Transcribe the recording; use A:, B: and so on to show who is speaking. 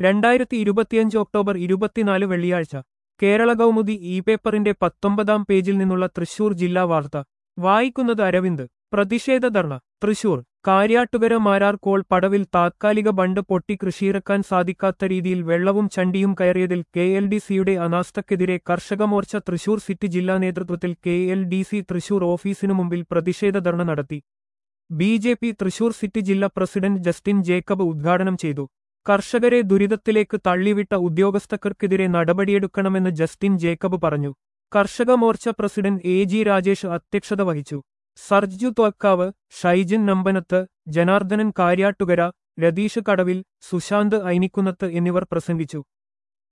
A: രണ്ടായിരത്തി ഇരുപത്തിയഞ്ച് ഒക്ടോബർ ഇരുപത്തിനാല് വെള്ളിയാഴ്ച കേരള കൗമുദി ഇ പേപ്പറിന്റെ പത്തൊമ്പതാം പേജിൽ നിന്നുള്ള തൃശൂർ ജില്ലാ വാർത്ത വായിക്കുന്നത് അരവിന്ദ് പ്രതിഷേധ ധർണ തൃശൂർ കാര്യാട്ടുകര മാരാർ കോൾ പടവിൽ താത്കാലിക ബണ്ട് പൊട്ടി കൃഷിയിറക്കാൻ സാധിക്കാത്ത രീതിയിൽ വെള്ളവും ചണ്ടിയും കയറിയതിൽ കെ എൽ ഡി സിയുടെ അനാസ്ഥക്കെതിരെ കർഷക മോർച്ച തൃശൂർ സിറ്റി ജില്ലാ നേതൃത്വത്തിൽ K L D C Thrissur ഓഫീസിനു മുമ്പിൽ പ്രതിഷേധ ധർണ നടത്തി B J P Thrissur city ജില്ലാ പ്രസിഡന്റ് ജസ്റ്റിൻ ജേക്കബ് ഉദ്ഘാടനം ചെയ്തു കർഷകരെ ദുരിതത്തിലേക്ക് തള്ളിവിട്ട ഉദ്യോഗസ്ഥർക്കെതിരെ നടപടിയെടുക്കണമെന്ന് ജസ്റ്റിൻ ജേക്കബ് പറഞ്ഞു Karshaka Morcha president A G Rajesh അധ്യക്ഷത വഹിച്ചു സർജു തോക്കാവ് ഷൈജിൻ നമ്പനത്ത് ജനാർദ്ദനൻ കാര്യാട്ടുകര രതീഷ് കടവിൽ സുശാന്ത് ഐനിക്കുന്നത്ത് എന്നിവർ പ്രസംഗിച്ചു